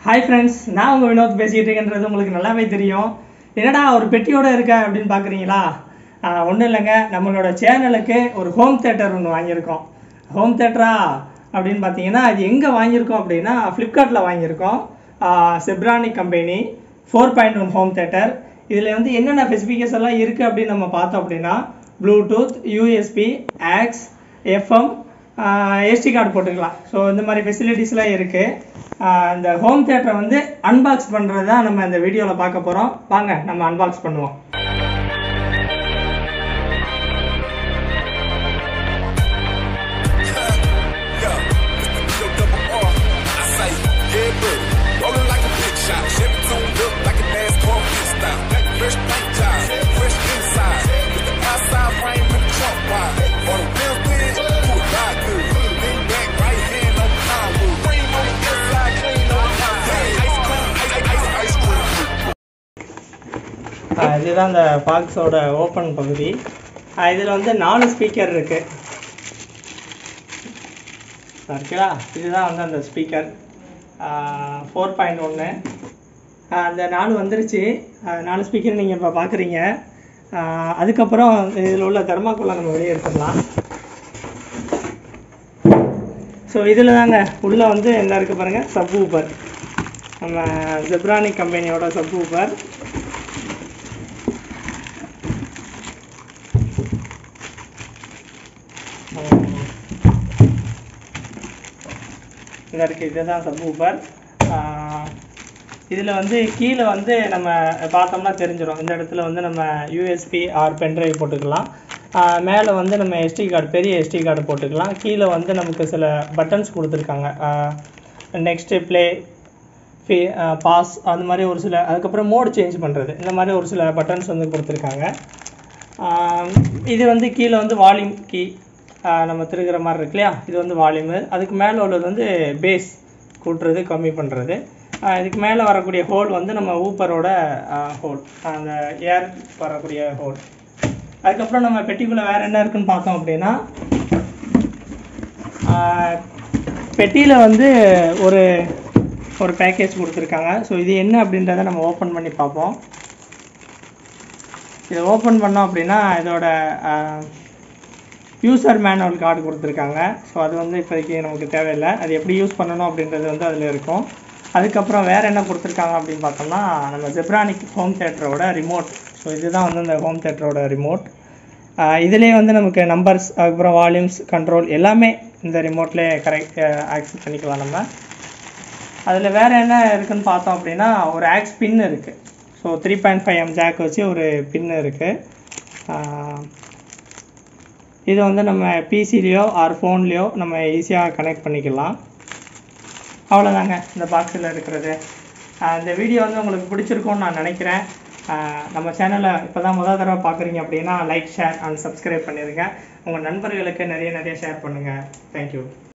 Hi friends நான் உங்கள் வினோத் பேசிகிட்டு இருக்கேன்றது உங்களுக்கு நல்லாவே தெரியும் என்னடா ஒரு பெட்டியோட இருக்க அப்படின்னு பார்க்குறீங்களா ஒன்றும் இல்லைங்க நம்மளோட சேனலுக்கு ஒரு ஹோம் தேட்டர் ஒன்று வாங்கியிருக்கோம் ஹோம் தேட்டரா அப்படின்னு பார்த்தீங்கன்னா அது எங்கே வாங்கியிருக்கோம் அப்படின்னா ஃப்ளிப்கார்ட்டில் வாங்கியிருக்கோம் Zebronic company four point one home theatre இதில் வந்து என்னென்ன ஸ்பெசிஃபிகேஷன் எல்லாம் இருக்குது அப்படின்னு நம்ம பார்த்தோம் அப்படின்னா Bluetooth USB aux FM SD card போட்டுக்கலாம் ஸோ இந்த மாதிரி ஃபெசிலிட்டிஸ்லாம் இருக்குது இந்த ஹோம் தேட்டரை வந்து அன்பாக்ஸ் பண்ணுறது தான் நம்ம இந்த வீடியோவில் பார்க்க போகிறோம் வாங்க நம்ம அன்பாக்ஸ் பண்ணுவோம் Yeah, Mr. P-O-double-R. I say, yeah, buddy. Rolling like a big shot. Chevy tuned up like a NASCAR pit stop. Fresh paint job, fresh inside. With the outside frame and the trunk wide. For the real big, who ride good. Lean back, right hand on the Hollywood. Cream on the inside, clean on the outside. Ice cream, ice, ice, ice cream. ஆஹ் இதுதான் இந்த பாக்ஸோட open பகுதி இதில் வந்து நாலு speaker இருக்குது இருக்குங்களா இதுதான் வந்து அந்த ஸ்பீக்கர் ஃபோர் பாயிண்ட் ஒன்று அந்த நாலு வந்துருச்சு ஆஹ் நாலு ஸ்பீக்கர் நீங்கள் இப்போ பார்க்குறீங்க அதுக்கப்புறம் இதில் உள்ள தெர்மாக்குள்ளே நம்ம வெளியே எடுத்துடலாம் ஸோ இதில் தாங்க உள்ளே வந்து என்ன இருக்குது பாருங்கள் சப் ஊப்பர் நம்ம ஜெப்ரானிக் கம்பெனியோட சப் ஊப்பர் இதில் இருக்குது இதுதான் சப் ஊப்பர் இதில் வந்து கீழே வந்து நம்ம பார்த்தோம்னா தெரிஞ்சிடும் இந்த இடத்துல வந்து நம்ம யூஎஸ்பி ஆர் பென்ட்ரைவ் போட்டுக்கலாம் மேலே வந்து நம்ம எஸ்டி கார்டு பெரிய எஸ்டி கார்டு போட்டுக்கலாம் கீழே வந்து நமக்கு சில பட்டன்ஸ் கொடுத்துருக்காங்க நெக்ஸ்ட்டு ப்ளே ஃபி பாஸ் அந்த மாதிரி ஒரு சில அதுக்கப்புறம் மோடு சேஞ்ச் பண்ணுறது இந்த மாதிரி ஒரு சில பட்டன்ஸ் வந்து கொடுத்துருக்காங்க ஆஹ் இது வந்து கீழே வந்து வால்யூம் கீ நம்ம திருகிற மாதிரி இருக்கு இல்லையா இது வந்து வால்யூமு அதுக்கு மேலே உள்ளது வந்து பேஸ் கூட்டுறது கம்மி பண்ணுறது இதுக்கு மேலே வரக்கூடிய ஹோல் வந்து நம்ம ஊப்பரோட ஹோல் அந்த ஏர் வரக்கூடிய ஹோல் அதுக்கப்புறம் நம்ம பெட்டிக்குள்ளே வேறு என்ன இருக்குன்னு பார்த்தோம் அப்படின்னா பெட்டியில் வந்து ஒரு ஒரு பேக்கேஜ் கொடுத்துருக்காங்க ஸோ இது என்ன அப்படின்றத நம்ம ஓப்பன் பண்ணி பார்ப்போம் இதை ஓப்பன் பண்ணோம் அப்படின்னா இதோட யூசர் மேனுவல் கார்டு கொடுத்துருக்காங்க ஸோ அது வந்து இப்போதைக்கு நமக்கு தேவையில்லை அது எப்படி யூஸ் பண்ணணும் அப்படின்றது வந்து அதில் இருக்கும் அதுக்கப்புறம் வேறு என்ன கொடுத்துருக்காங்க அப்படின்னு பார்த்தோம்னா நம்ம ஜெப்ரானிக் ஹோம் தேட்டரோட ரிமோட் ஸோ இதுதான் வந்து இந்த ஹோம் தேட்டரோட ரிமோட் இதுலேயே வந்து நமக்கு நம்பர்ஸ் அதுக்கப்புறம் வால்யூம்ஸ் கண்ட்ரோல் எல்லாமே இந்த ரிமோட்லேயே கரெக்ட் ஆக்சஸ் பண்ணிக்கலாம் நம்ம அதில் வேறு என்ன இருக்குன்னு பார்த்தோம் அப்படின்னா ஒரு ஆக்ஸ் பின் இருக்குது so three point five M jack வச்சு ஒரு பின்னு இருக்குது இது வந்து நம்ம பிசிலேயோ ஆர் ஃபோன்லேயோ நம்ம ஈஸியாக கனெக்ட் பண்ணிக்கலாம் அவ்வளோதாங்க இந்த பாக்ஸில் இருக்கிறது ஆஹ் இந்த வீடியோ வந்து உங்களுக்கு பிடிச்சிருக்கும்னு நான் நினைக்கிறேன் ஆஹ் நம்ம சேனலை இப்போ தான் முதல் தடவை பார்க்குறீங்க அப்படின்னா லைக் ஷேர் அண்ட் சப்ஸ்கிரைப் பண்ணிடுங்க உங்கள் நண்பர்களுக்கு நிறைய நிறைய ஷேர் பண்ணுங்கள் தேங்க்யூ